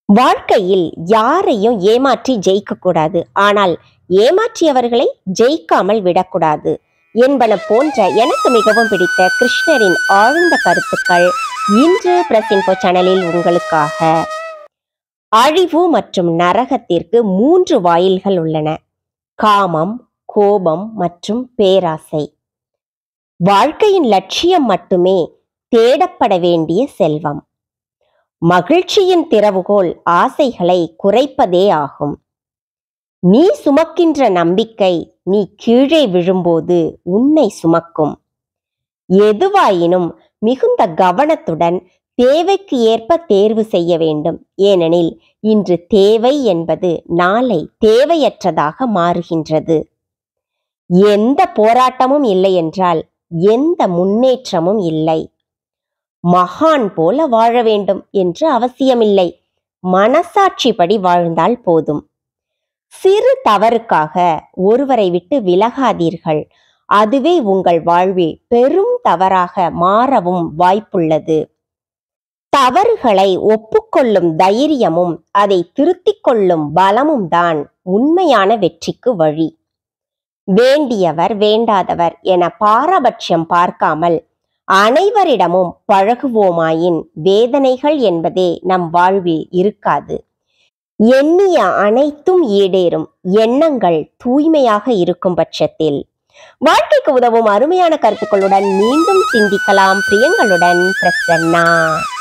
வாழ்க்கையில் யாரையும் ஏமாற்றி ஜெயிக்க கூடாது ஆனால் ஏமாற்றியவர்களை ஜெயிக்காமல் விடக்கூடாது என்பன போன்ற எனக்கு மிகவும் பிடித்த கிருஷ்ணரின் ஆழ்ந்த கருத்துக்கள் இன்று பிரசின்போ சேனலில் உங்களுக்காக அழிவு மற்றும் நரகத்திற்கு மூன்று வாயில்கள் உள்ளன காமம் கோபம் மற்றும் பேராசை வாழ்க்கையின் லட்சியம் மட்டுமே தேடப்பட வேண்டிய செல்வம் மகிழ்ச்சியின் திறவுகோல் ஆசைகளை குறைப்பதே ஆகும் நீ சுமக்கின்ற நம்பிக்கை நீ கீழே விழும்போது உன்னை சுமக்கும் எதுவாயினும் மிகுந்த கவனத்துடன் தேவைக்கு ஏற்ப தேர்வு செய்ய வேண்டும் ஏனெனில் இன்று தேவை என்பது நாளை தேவையற்றதாக மாறுகின்றது எந்த போராட்டமும் இல்லை என்றால் எந்த முன்னேற்றமும் இல்லை மகான் போல வாழ வேண்டும் என்று அவசியமில்லை மனசாட்சிப்படி வாழ்ந்தால் போதும் சிறு தவறுக்காக ஒருவரை விட்டு விலகாதீர்கள் அதுவே உங்கள் வாழ்வில் பெரும் தவறாக மாறவும் வாய்ப்புள்ளது தவறுகளை ஒப்புக்கொள்ளும் தைரியமும் அதை திருத்திக் கொள்ளும் பலமும் தான் உண்மையான வெற்றிக்கு வழி வேண்டியவர் வேண்டாதவர் என பாரபட்சம் பார்க்காமல் அனைவரிடமும் பழகுவோமாயின் வேதனைகள் என்பதே நம் வாழ்வில் இருக்காது எண்ணிய அனைத்தும் ஈடேறும் எண்ணங்கள் தூய்மையாக இருக்கும் பட்சத்தில் வாழ்க்கைக்கு உதவும் அருமையான கருத்துக்களுடன் மீண்டும் சிந்திக்கலாம் பிரியங்களுடன் பிரசன்னா